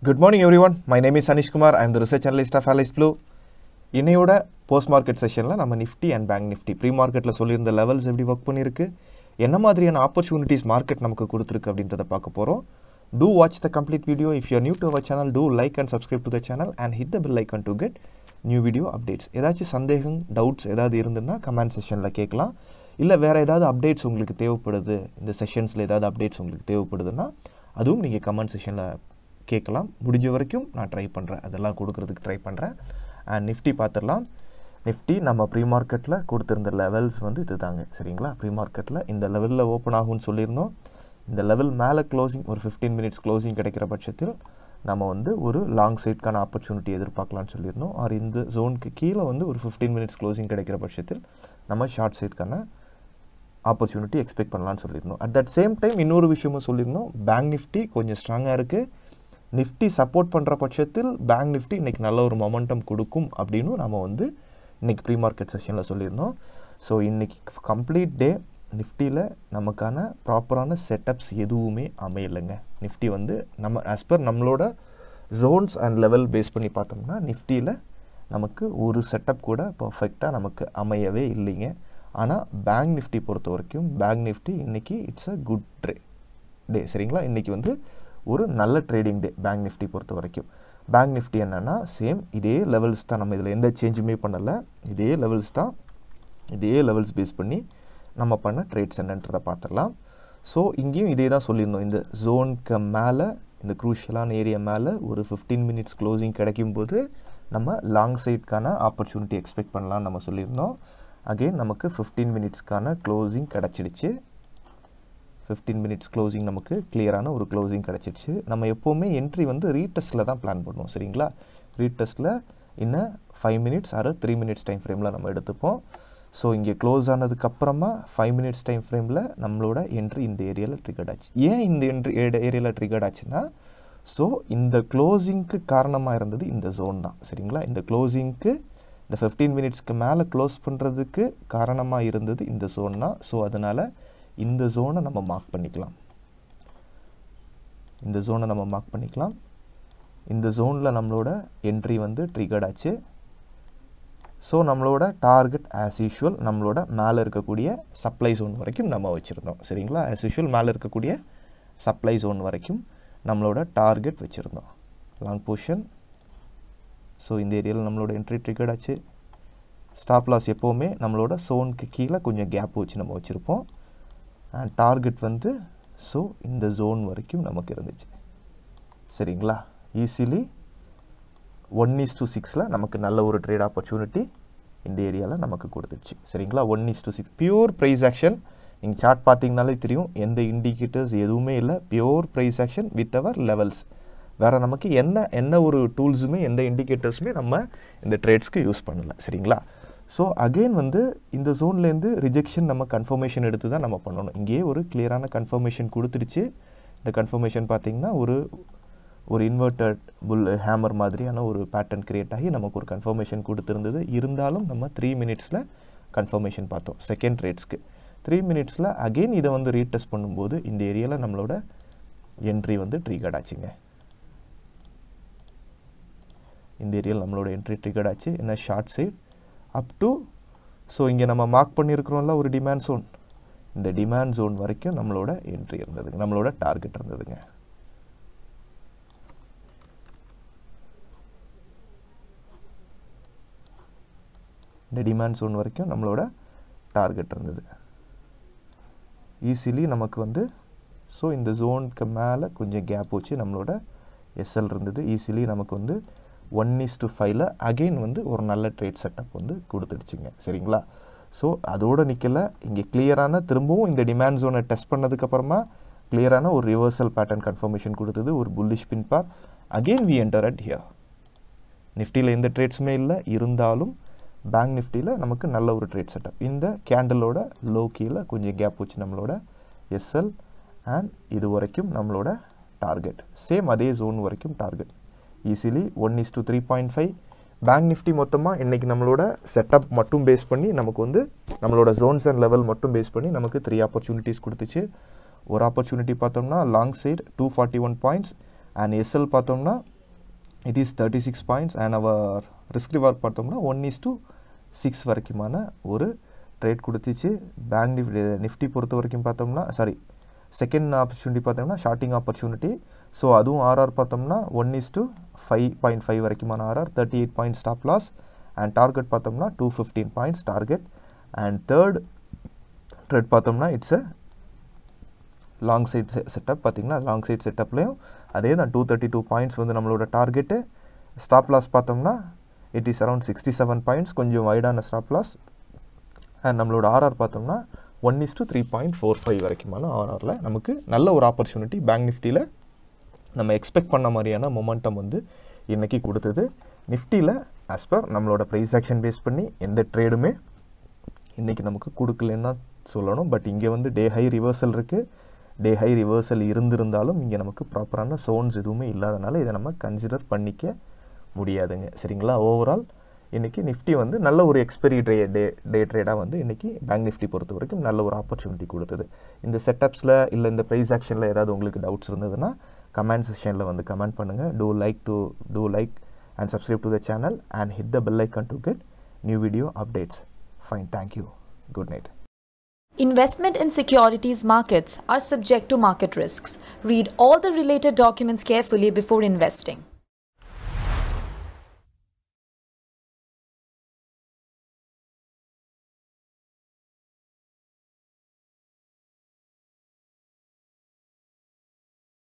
Good morning everyone my name is Sanishkumar I am the research analyst of Alice Blue இன்னையோட post market செஷனில் நம்ம Nifty and Bank Nifty pre மார்க்கெட்டில் சொல்லியிருந்த levels எப்படி work பண்ணியிருக்கு என்ன மாதிரியான ஆப்பர்ச்சுனிட்டிஸ் மார்க்கெட் நமக்கு கொடுத்துருக்கு அப்படின்றத பார்க்க போகிறோம் to watch the complete video if you're new to our channel to like and subscribe to the channel and hit the bell icon to get new video updates ஏதாச்சும் சந்தேகம் டவுட்ஸ் ஏதாவது இருந்ததுன்னா comment செஷனில் கேட்கலாம் இல்லை வேறு ஏதாவது அப்டேட்ஸ் உங்களுக்கு தேவைப்படுது இந்த செஷன்ஸில் ஏதாவது அப்டேட்ஸ் உங்களுக்கு தேவைப்படுதுன்னா அதுவும் நீங்கள் கமெண்ட் செஷனில் கேட்கலாம் முடிஞ்ச வரைக்கும் நான் ட்ரை பண்ணுறேன் அதெல்லாம் கொடுக்கறதுக்கு ட்ரை பண்ணுறேன் அண்ட் நிஃப்டி பார்த்துடலாம் நிஃப்டி நம்ம ப்ரீ மார்க்கெட்டில் கொடுத்துருந்த லெவல்ஸ் வந்து இது தாங்க சரிங்களா ப்ரீ மார்க்கெட்டில் இந்த லெவலில் ஓப்பன் ஆகும்னு சொல்லியிருந்தோம் இந்த லெவல் மேலே க்ளோசிங் ஒரு ஃபிஃப்டீன் மினிட்ஸ் க்ளோசிங் கிடைக்கிற பட்சத்தில் நம்ம வந்து ஒரு லாங் சைட்க்கான ஆப்பர்ச்சுனிட்டி எதிர்பார்க்கலாம்னு சொல்லியிருந்தோம் ஆர் இந்த ஜோனுக்கு கீழே வந்து ஒரு ஃபிஃப்டீன் மினிட்ஸ் க்ளோசிங் கிடைக்கிற பட்சத்தில் நம்ம ஷார்ட் சைட்க்கான ஆப்பர்ச்சுனிட்டி எக்ஸ்பெக்ட் பண்ணலாம்னு சொல்லியிருந்தோம் அட் தட் சேம் டைம் இன்னொரு விஷயமும் சொல்லியிருந்தோம் பேங்க் நிஃப்டி கொஞ்சம் ஸ்ட்ராங்காக இருக்குது நிஃப்டி சப்போர்ட் பண்ணுற பட்சத்தில் பேங்க் நிஃப்டி இன்றைக்கி நல்ல ஒரு மொமெண்டம் கொடுக்கும் அப்படின்னு நம்ம வந்து இன்றைக்கி ப்ரீ மார்க்கெட் செஷனில் சொல்லியிருந்தோம் ஸோ இன்றைக்கி கம்ப்ளீட் டே நிஃப்டியில் நமக்கான ப்ராப்பரான செட்டப்ஸ் எதுவுமே அமையலைங்க நிஃப்டி வந்து நம்ம ஆஸ் பர் நம்மளோட ஜோன்ஸ் அண்ட் லெவல் பேஸ் பண்ணி பார்த்தோம்னா நிஃப்டியில் நமக்கு ஒரு செட்டப் கூட பர்ஃபெக்டாக நமக்கு அமையவே இல்லைங்க ஆனால் பேங்க் நிஃப்டி பொறுத்த வரைக்கும் பேங்க் நிஃப்டி இன்றைக்கி it's a good trading சரிங்களா இன்றைக்கி வந்து ஒரு நல்ல ட்ரேடிங் டே பேங்க் நிஃப்டி பொறுத்த வரைக்கும் பேங்க் நிஃப்டி என்னென்னா சேம் இதே லெவல்ஸ் தான் நம்ம இதில் எந்த சேஞ்சுமே பண்ணலை இதே லெவல்ஸ் தான் இதே லெவல்ஸ் பேஸ் பண்ணி நம்ம பண்ண ட்ரேட்ஸ் என்னன்றதை பார்த்துடலாம் ஸோ இங்கேயும் இதே தான் சொல்லியிருந்தோம் இந்த ஜோனுக்கு மேலே இந்த க்ரூஷியலான ஏரியா மேலே ஒரு ஃபிஃப்டீன் மினிட்ஸ் க்ளோசிங் கிடைக்கும்போது நம்ம லாங் சைட்க்கான ஆப்பர்ச்சுனிட்டி எக்ஸ்பெக்ட் பண்ணலாம்னு நம்ம சொல்லியிருந்தோம் அகெயின் நமக்கு ஃபிஃப்டீன் மினிட்ஸ்க்கான க்ளோசிங் கிடச்சிடுச்சு ஃபிஃப்டீன் மினிட்ஸ் க்ளோசிங் நமக்கு கிளியரான ஒரு க்ளோசிங் கிடச்சிடுச்சு நம்ம எப்போவுமே என்ட்ரி வந்து ரீடெஸ்ட்டில் தான் பிளான் பண்ணுவோம் சரிங்களா ரீடெஸ்ட்டில் இன்னும் ஃபைவ் மினிட்ஸ் ஆறு த்ரீ மினிட்ஸ் டைம் ஃப்ரேமில் நம்ம எடுத்துப்போம் ஸோ இங்கே க்ளோஸ் ஆனதுக்கப்புறமா ஃபைவ் மினிட்ஸ் டைம் ஃப்ரேமில் நம்மளோட என்ட்ரி இந்த ஏரியாவில் ட்ரிகர்ட் ஆச்சு ஏன் இந்த என்ட்ரி ஏரியாவில் ட்ரிகர்ட் ஆச்சுன்னா ஸோ இந்த க்ளோசிங்க்கு காரணமாக இருந்தது இந்த ஜோன் தான் சரிங்களா இந்த க்ளோசிங்க்கு இந்த ஃபிஃப்டீன் மினிட்ஸ்க்கு மேலே க்ளோஸ் பண்ணுறதுக்கு காரணமாக இருந்தது இந்த ஜோன் தான் ஸோ அதனால் இந்த ஜோனை நம்ம மார்க் பண்ணிக்கலாம் இந்த ஜோனை நம்ம மார்க் பண்ணிக்கலாம் இந்த ஜோனில் நம்மளோட என்ட்ரி வந்து ட்ரிகர்ட் ஆச்சு ஸோ நம்மளோட டார்கெட் ஆஸ் யூஷுவல் நம்மளோட மேலே இருக்கக்கூடிய சப்ளை ஜோன் வரைக்கும் நம்ம வச்சுருந்தோம் சரிங்களா ஆஸ் யூஷுவல் மேலே இருக்கக்கூடிய சப்ளை ஜோன் வரைக்கும் நம்மளோட டார்கெட் வச்சுருந்தோம் லாங் பொசிஷன் ஸோ இந்த ஏரியாவில் நம்மளோட என்ட்ரி ட்ரிகர்ட் ஆச்சு ஸ்டாப் லாஸ் எப்போவுமே நம்மளோட சோனுக்கு கீழே கொஞ்சம் கேப் வச்சு நம்ம வச்சுருப்போம் அண்ட் டார்கெட் வந்து ஸோ இந்த ஜோன் வரைக்கும் நமக்கு இருந்துச்சு சரிங்களா ஈஸிலி ஒன் இஸ் டூ சிக்ஸில் நமக்கு நல்ல ஒரு ட்ரேட் ஆப்பர்ச்சுனிட்டி இந்த ஏரியாவில் நமக்கு கொடுத்துருச்சு சரிங்களா one is to six pure price action நீங்கள் சார்ட் பார்த்தீங்கனாலே தெரியும் எந்த இண்டிகேட்டர்ஸ் எதுவுமே இல்லை pure price action with our levels வேறு நமக்கு என்ன என்ன ஒரு டூல்ஸுமே எந்த இண்டிகேட்டர்ஸுமே நம்ம இந்த ட்ரேட்ஸ்க்கு யூஸ் பண்ணலை சரிங்களா ஸோ அகெயின் வந்து இந்த ஜோன்லேருந்து ரிஜெக்ஷன் நம்ம கன்ஃபர்மேஷன் எடுத்து தான் நம்ம பண்ணணும் இங்கேயே ஒரு கிளியரான கன்ஃபர்மேஷன் கொடுத்துருச்சு இந்த கன்ஃபர்மேஷன் பார்த்திங்கன்னா ஒரு ஒரு இன்வெர்டட் புல் ஹேமர் மாதிரியான ஒரு பேட்டர்ன் க்ரியேட் ஆகி நமக்கு ஒரு கன்ஃபர்மேஷன் கொடுத்துருந்தது இருந்தாலும் நம்ம த்ரீ மினிட்ஸில் கன்ஃபர்மேஷன் பார்த்தோம் செகண்ட் ரேட்ஸ்க்கு த்ரீ மினிட்ஸில் அகெயின் இதை வந்து ரீடெஸ்ட் பண்ணும்போது இந்த ஏரியாவில் நம்மளோட என்ட்ரி வந்து ட்ரிகர்ட் ஆச்சுங்க இந்த ஏரியாவில் நம்மளோட என்ட்ரி ட்ரிகர்ட் ஆச்சு என்ன short side up to so இங்கே நம்ம மார்க் பண்ணியிருக்கிறோம்ல ஒரு டிமாண்ட் ஜோன் இந்த டிமாண்ட் ஜோன் வரைக்கும் நம்மளோட என்ட்ரி இருந்ததுங்க நம்மளோட டார்கெட் இருந்ததுங்க இந்த டிமாண்ட் ஜோன் வரைக்கும் நம்மளோட டார்கெட் இருந்தது ஈஸிலி நமக்கு வந்து ஸோ இந்த ஜோனுக்கு மேலே கொஞ்சம் கேப் வச்சு நம்மளோட எஸ்எல் இருந்தது ஈஸிலி நமக்கு வந்து ஒன் இஸ் டு ஃபைவ்ல அகெயின் வந்து ஒரு நல்ல ட்ரேட் செட்டப் வந்து கொடுத்துடுச்சிங்க சரிங்களா ஸோ அதோடு நிற்கலை இங்கே கிளியரான திரும்பவும் இந்த டிமாண்ட் ஜோனை டெஸ்ட் பண்ணதுக்கப்புறமா கிளியரான ஒரு ரிவர்சல் பேட்டர்ன் கன்ஃபர்மேஷன் கொடுத்தது ஒரு bullish pin bar again we enter at here நிஃப்டியில் எந்த ட்ரேட்ஸுமே இல்லை இருந்தாலும் பேங்க் நிஃப்டியில் நமக்கு நல்ல ஒரு ட்ரேட் செட்டப் இந்த கேண்டலோட லோ கீழே கொஞ்சம் கேப் வச்சு நம்மளோட எஸ்எல் அண்ட் இது வரைக்கும் நம்மளோட டார்கெட் சேம் அதே ஜோன் வரைக்கும் target easily one is to three point five Bank Nifty மொத்தமாக இன்றைக்கி நம்மளோட செட்டப் மட்டும் பேஸ் பண்ணி நமக்கு வந்து நம்மளோட ஜோன்ஸ் அண்ட் லெவல் மட்டும் பேஸ் பண்ணி நமக்கு த்ரீ ஆப்பர்ச்சுனிட்டிஸ் கொடுத்துச்சு ஒரு ஆப்பர்ச்சுனிட்டி பார்த்தோம்னா long side two forty one points and SL பார்த்தோம்னா it is thirty six points and our risk reward பார்த்தோம்னா ஒன் இஸ் டூ சிக்ஸ் வரைக்குமான ஒரு ட்ரேட் கொடுத்துச்சு பேங்க் நிஃப்டி நிஃப்டி பொறுத்த வரைக்கும் பார்த்தோம்னா சாரி செகண்ட் ஆப்பர்ச்சுனிட்டி பார்த்தோம்னா ஷார்ட்டிங் ஆப்பர்ச்சுனிட்டி ஸோ அதுவும் ஆர்ஆர் பார்த்தோம்னா one is to five point five வரைக்குமான RR thirty eight point stop loss and target பார்த்தோம்னா two fifteen points target and third trade பார்த்தோம்னா it's a long side setup பார்த்தீங்கன்னா long side செட்டப்லேயும் அதே தான் two thirty two points வந்து நம்மளோட target stop loss பார்த்தோம்னா it is around sixty seven points கொஞ்சம் வைடான ஸ்டாப் லாஸ் அண்ட் நம்மளோட ஆர்ஆர் பார்த்தோம்னா one is to three point four five வரைக்குமான ஆர்ஆரில் நமக்கு நல்ல ஒரு ஆப்பர்ச்சுனிட்டி பேங்க் நிஃப்டியில் நம்ம எக்ஸ்பெக்ட் பண்ண மாதிரியான மொமெண்டம் வந்து இன்றைக்கி கொடுத்தது நிஃப்டியில் ஆஸ் பர் நம்மளோட ப்ரைஸ் ஆக்ஷன் பேஸ் பண்ணி எந்த ட்ரேடுமே இன்றைக்கி நமக்கு கொடுக்கலன்னு தான் சொல்லணும் பட் இங்கே வந்து டே ஹை ரிவர்சல் இருக்குது டே ஹை ரிவர்சல் இருந்திருந்தாலும் இங்கே நமக்கு ப்ராப்பரான சோன்ஸ் எதுவுமே இல்லாதனால இதை நம்ம கன்சிடர் பண்ணிக்க முடியாதுங்க சரிங்களா ஓவரால் இன்றைக்கி நிஃப்டி வந்து நல்ல ஒரு எக்ஸ்பெரி ட்ரே டே டே ட்ரேடாக வந்து இன்றைக்கி பேங்க் நிஃப்டி பொறுத்த வரைக்கும் நல்ல ஒரு ஆப்பர்ச்சுனிட்டி கொடுத்தது இந்த செட்டப்ஸில் இல்லை இந்த ப்ரைஸ் ஆக்ஷனில் ஏதாவது உங்களுக்கு டவுட்ஸ் இருந்ததுன்னா கமெண்ட் செக்ஷனில் வந்து கமெண்ட் பண்ணுங்கள் to like to to like and subscribe to the channel and hit the bell icon to get new video updates fine thank you good night Investment in securities markets are subject to market risks. Read all the related documents carefully before investing.